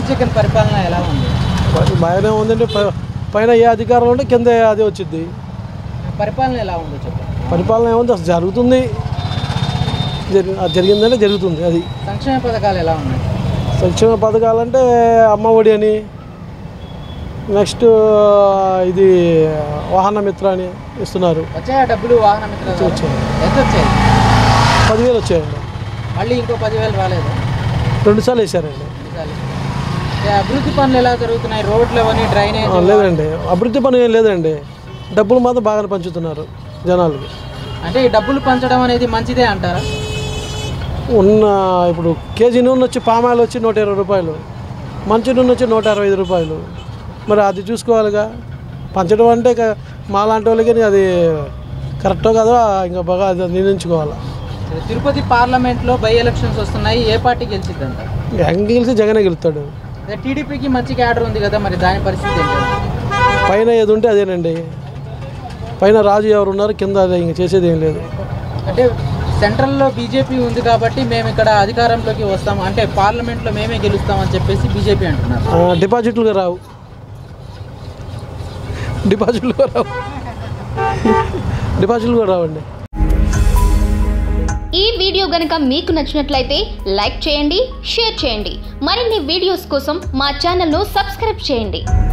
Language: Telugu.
జగన్ పరిపాలన ఎలా ఉంది ప- బాగానే ఉందండి ప- పైన ఏ అధికారం ఉంటే కింద అదే వచ్చింది పరిపాలన ఎలా ఉందో చెప్పండి పరిపాలన ఏముంది అసలు జరుగుతుంది జరి అది జరిగిందంటే జరుగుతుంది అది సంక్షేమ పథకాలు ఎలా ఉన్నాయి సంక్షేమ పథకాలంటే అమ్మ ఒడి అని నెక్స్ట్ ఇది వాహన మిత్ర అని ఇస్తున్నారు వచ్చాయా డబ్బులు వాహన మిత్ర ద్వారా? వచ్చాయి. ఎంత వచ్చాయి పదివేలు వచ్చాయండి మళ్ళీ ఇంకో పదివేలు రాలేదు రెండుసార్లు వేసారండి అభివృద్ధి పనులు ఎలా జరుగుతున్నాయి రోడ్లు అవన్నీ డ్రైనేజ్ ఆ, లేదండి అభివృద్ధి పని ఏం లేదండి డబ్బులు మాత్రం బాగానే పంచుతున్నారు జనాలకి అంటే ఈ డబ్బులు పంచడం అనేది మంచిదే అంటారా ఉన్న ఇప్పుడు కేజీ నూనె వచ్చి పామాయిల్ వచ్చి నూట ఇరవై రూపాయలు మంచి నూనె వచ్చి నూట అరవై ఐదు రూపాయలు మరి అది చూసుకోవాలిగా పంచడం అంటే ఇక మాలాంటి వాళ్ళకి అది కరెక్టో కాదో ఇంకా బాగా అది నిర్ణయించుకోవాలి సరే, తిరుపతి పార్లమెంట్లో బై ఎలక్షన్స్ వస్తున్నాయి ఏ పార్టీ గెలిచిద్ది అంటారు ఇంకా గెలిచి జగనే గెలుస్తాడు అదే టీడీపీకి మంచి క్యాడర్ ఉంది కదా మరి దాని పరిస్థితి ఏంటి పైన ఏది ఉంటే అదేనండి పైన రాజు ఎవరు ఉన్నారు కింద అదే ఇంక చేసేది ఏం లేదు అంటే సెంట్రల్లో బీజేపీ ఉంది కాబట్టి మేము ఇక్కడ అధికారంలోకి వస్తాం అంటే పార్లమెంట్లో మేమే గెలుస్తాం అని చెప్పేసి బీజేపీ అంటున్నారు ఆ, డిపాజిట్లు రావు డిపాజిట్లు కూడా రావు డిపాజిట్లు కూడా రావండి ఈ వీడియో గనుక మీకు నచ్చినట్లయితే లైక్ చేయండి షేర్ చేయండి మరిన్ని వీడియోస్ కోసం మా ఛానల్ను సబ్స్క్రైబ్ చేయండి